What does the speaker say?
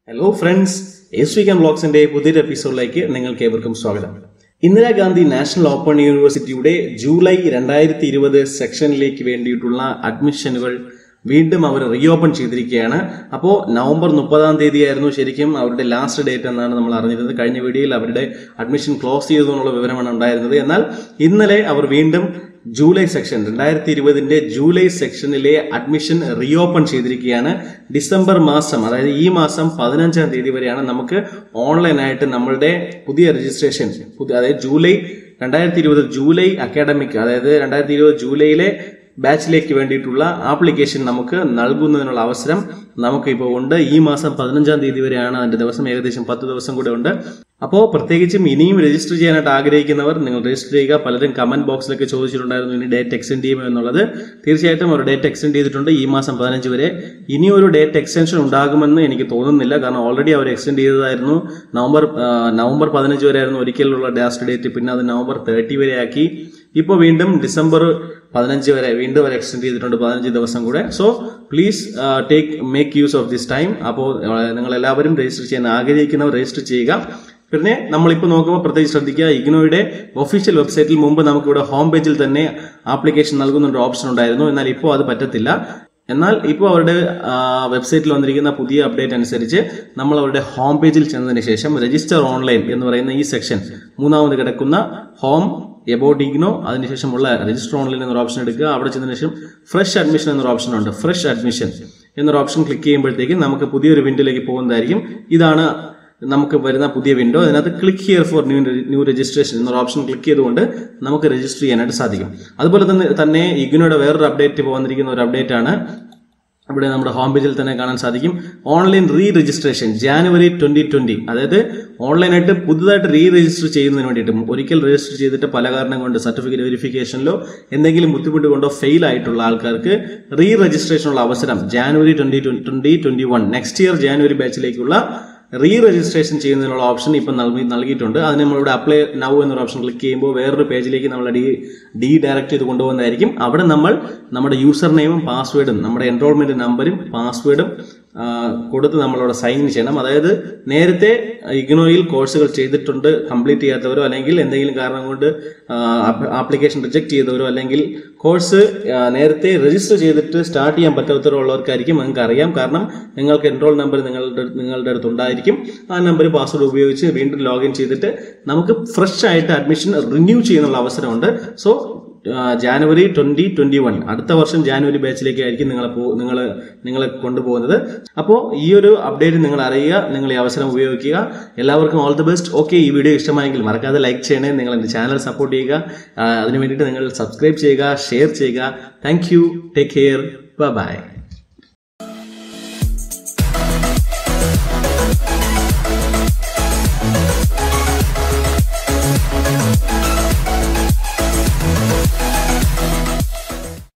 hello friends S V കൻ ബ്ലോഗ്സിന്റെ പുതിയൊരു എപ്പിസോഡിലേക്ക് നിങ്ങൾക്ക് ഏവർക്കും സ്വാഗതം ഇന്ദിരാഗാന്ധി നാഷണൽ ഓപ്പൺ യൂണിവേഴ്സിറ്റിയുടെ ജൂലൈ രണ്ടായിരത്തി ഇരുപത് സെക്ഷനിലേക്ക് വേണ്ടിയിട്ടുള്ള അഡ്മിഷനുകൾ വീണ്ടും അവർ റീഓപ്പൺ ചെയ്തിരിക്കുകയാണ് അപ്പോൾ നവംബർ മുപ്പതാം തീയതി ആയിരുന്നു ശരിക്കും അവരുടെ ലാസ്റ്റ് ഡേറ്റ് എന്നാണ് നമ്മൾ അറിഞ്ഞിരുന്നത് കഴിഞ്ഞ വീഡിയോയിൽ അവരുടെ അഡ്മിഷൻ ക്ലോസ് ചെയ്തു എന്നുള്ള വിവരമാണ് ഉണ്ടായിരുന്നത് എന്നാൽ ഇന്നലെ അവർ വീണ്ടും ജൂലൈ സെക്ഷൻ രണ്ടായിരത്തി ഇരുപതിന്റെ ജൂലൈ സെക്ഷനിലെ അഡ്മിഷൻ റീഓപ്പൺ ചെയ്തിരിക്കുകയാണ് ഡിസംബർ മാസം അതായത് ഈ മാസം പതിനഞ്ചാം തീയതി വരെയാണ് നമുക്ക് ഓൺലൈനായിട്ട് നമ്മളുടെ പുതിയ രജിസ്ട്രേഷൻ പുതിയ അതായത് ജൂലൈ രണ്ടായിരത്തി ഇരുപത് ജൂലൈ അക്കാഡമിക് അതായത് രണ്ടായിരത്തി ഇരുപത് ജൂലൈയിലെ ബാച്ചിലേക്ക് വേണ്ടിയിട്ടുള്ള ആപ്ലിക്കേഷൻ നമുക്ക് നൽകുന്നതിനുള്ള അവസരം നമുക്ക് ഇപ്പോൾ ഉണ്ട് ഈ മാസം പതിനഞ്ചാം തീയതി വരെയാണ് അതിന്റെ ദിവസം ഏകദേശം പത്ത് ദിവസം കൂടെ ഉണ്ട് അപ്പോൾ പ്രത്യേകിച്ചും ഇനിയും രജിസ്റ്റർ ചെയ്യാനായിട്ട് ആഗ്രഹിക്കുന്നവർ നിങ്ങൾ രജിസ്റ്റർ ചെയ്യുക പലരും കമന്റ് ബോക്സിലൊക്കെ ചോദിച്ചിട്ടുണ്ടായിരുന്നു ഇനി ഡേറ്റ് എക്സ്റ്റെൻഡ് ചെയ്യുമോ എന്നുള്ളത് തീർച്ചയായിട്ടും ഒരു ഡേറ്റ് എക്സ്റ്റെൻഡ് ചെയ്തിട്ടുണ്ട് ഈ മാസം പതിനഞ്ച് വരെ ഇനി ഒരു ഡേറ്റ് എക്സ്റ്റൻഷൻ ഉണ്ടാകുമെന്ന് എനിക്ക് തോന്നുന്നില്ല കാരണം ഓൾറെഡി അവർ എക്സ്റ്റെൻഡ് ചെയ്തതായിരുന്നു നവംബർ ആ, നവംബർ പതിനഞ്ച് വരെ ആയിരുന്നു ഒരിക്കലുള്ള ലാസ്റ്റ് ഡേറ്റ് പിന്നെ അത് നവംബർ തേർട്ടി വരെ ആക്കി ഇപ്പോൾ വീണ്ടും ഡിസംബർ പതിനഞ്ച് വരെ വീണ്ടും വരെ എക്സ്റ്റെൻഡ് ചെയ്തിട്ടുണ്ട് പതിനഞ്ച് ദിവസം കൂടെ so please take make use of this time അപ്പോൾ നിങ്ങൾ എല്ലാവരും രജിസ്റ്റർ ചെയ്യാൻ ആഗ്രഹിക്കുന്നവർ രജിസ്റ്റർ ചെയ്യുക പിന്നെ നമ്മളിപ്പോൾ നോക്കുമ്പോൾ പ്രത്യേകിച്ച് ശ്രദ്ധിക്കുക ഇഗ്നോയുടെ ഒഫീഷ്യൽ വെബ്സൈറ്റിൽ മുമ്പ് നമുക്കിവിടെ ഹോം പേജിൽ തന്നെ ആപ്ലിക്കേഷൻ നൽകുന്ന ഓപ്ഷൻ ഉണ്ടായിരുന്നു എന്നാൽ ഇപ്പോൾ അത് പറ്റത്തില്ല എന്നാൽ ഇപ്പോൾ അവരുടെ വെബ്സൈറ്റിൽ വന്നിരിക്കുന്ന പുതിയ അപ്ഡേറ്റ് അനുസരിച്ച് നമ്മൾ അവരുടെ ഹോം പേജിൽ ചെന്നതിന് ശേഷം രജിസ്റ്റർ ഓൺലൈൻ എന്ന് പറയുന്ന ഈ സെക്ഷൻ മൂന്നാമത് കിടക്കുന്ന ഹോം എബൌട്ട് ഇഗ്നോ അതിനുശേഷമുള്ള രജിസ്റ്റർ ഓൺലൈൻ എന്നൊരു ഓപ്ഷൻ എടുക്കുക അവിടെ ചെന്നതിന് ശേഷം ഫ്രഷ് അഡ്മിഷൻ എന്നൊരു ഓപ്ഷൻ ഉണ്ട് ഫ്രഷ് അഡ്മിഷൻ എന്നൊരു ഓപ്ഷൻ ക്ലിക്ക് ചെയ്യുമ്പോഴത്തേക്കും നമുക്ക് പുതിയൊരു വിൻഡോയിലേക്ക് പോകുന്നതായിരിക്കും ഇതാണ് നമുക്ക് വരുന്ന പുതിയ വിൻഡോ അതിനകത്ത് click here for new new registration എന്നൊരു ഓപ്ഷൻ ക്ലിക്ക് ചെയ്തുകൊണ്ട് നമുക്ക് രജിസ്റ്റർ ചെയ്യാനായിട്ട് സാധിക്കും അതുപോലെ തന്നെ തന്നെ ഇഗ്നോയുടെ വേറൊരു അപ്ഡേറ്റ് ഇപ്പോൾ വന്നിരിക്കുന്ന ഒരു അപ്ഡേറ്റ് ആണ് ഇവിടെ നമ്മുടെ ഹോം പേജിൽ തന്നെ കാണാൻ സാധിക്കും online re registration January twenty twenty അതായത് ഓൺലൈനായിട്ട് പുതുതായിട്ട് റീ രജിസ്റ്റർ ചെയ്യുന്നതിന് വേണ്ടിയിട്ട് ഒരിക്കൽ രജിസ്റ്റർ ചെയ്തിട്ട് പല കാരണം കൊണ്ട് സർട്ടിഫിക്കറ്റ് വെരിഫിക്കേഷനിലോ എന്തെങ്കിലും ബുദ്ധിമുട്ട് കൊണ്ടോ ഫെയിൽ ആയിട്ടുള്ള ആൾക്കാർക്ക് റീ രജിസ്ട്രേഷനുള്ള അവസരം January twenty twenty twenty one next year January ബാച്ചിലേക്കുള്ള റീ രജിസ്ട്രേഷൻ ചെയ്യുന്നതിനുള്ള ഓപ്ഷൻ ഇപ്പം നൽകി നൽകിയിട്ടുണ്ട് അതിന് നമ്മളിവിടെ അപ്ലൈ നൗ എന്നൊരു ഓപ്ഷൻ ക്ലിക്ക് ചെയ്യുമ്പോൾ വേറൊരു പേജിലേക്ക് നമ്മൾ ഡി ഡി ഡയറക്റ്റ് ചെയ്ത് കൊണ്ടുപോകുന്നതായിരിക്കും അവിടെ നമ്മൾ നമ്മുടെ യൂസർ നെയിമും പാസ്വേഡും നമ്മുടെ എൻറോൾമെന്റ് നമ്പരും പാസ്വേഡും കൊടുത്ത് നമ്മളവിടെ സൈൻ ചെയ്യണം അതായത് നേരത്തെ ഇഗ്നോയിൽ കോഴ്സുകൾ ചെയ്തിട്ടുണ്ട് കംപ്ലീറ്റ് ചെയ്യാത്തവരോ അല്ലെങ്കിൽ എന്തെങ്കിലും കാരണം കൊണ്ട് ആപ്ലിക്കേഷൻ റിജക്ട് ചെയ്തവരോ അല്ലെങ്കിൽ കോഴ്സ് നേരത്തെ രജിസ്റ്റർ ചെയ്തിട്ട് സ്റ്റാർട്ട് ചെയ്യാൻ പറ്റാത്തവരോ ഉള്ളവർക്കായിരിക്കും നിങ്ങൾക്ക് അറിയാം കാരണം നിങ്ങൾക്ക് എൻറോൾ നമ്പർ നിങ്ങളുടെ നിങ്ങളുടെ അടുത്ത് ഉണ്ടായിരിക്കും ആ നമ്പർ പാസ്വേഡ് ഉപയോഗിച്ച് വീണ്ടും ലോഗിൻ ചെയ്തിട്ട് നമുക്ക് ഫ്രഷ് ആയിട്ട് അഡ്മിഷൻ റിന്യൂ ചെയ്യാനുള്ള അവസരമുണ്ട് so January twenty twenty one അടുത്ത വർഷം ജാനുവരി ബാച്ചിലേക്ക് ആയിരിക്കും നിങ്ങളെ പോ നിങ്ങൾ നിങ്ങളെ കൊണ്ടുപോകുന്നത് അപ്പോൾ ഈ ഒരു അപ്ഡേറ്റ് നിങ്ങൾ അറിയുക നിങ്ങൾ ഈ അവസരം ഉപയോഗിക്കുക എല്ലാവർക്കും ഓൾ ദി ബെസ്റ്റ് ഓക്കെ ഈ വീഡിയോ ഇഷ്ടമായെങ്കിൽ മറക്കാതെ ലൈക്ക് ചെയ്യണേ നിങ്ങൾ എൻ്റെ ചാനൽ സപ്പോർട്ട് ചെയ്യുക ആ, അതിനു വേണ്ടിയിട്ട് നിങ്ങൾ സബ്സ്ക്രൈബ് ചെയ്യുക ഷെയർ ചെയ്യുക thank you take care by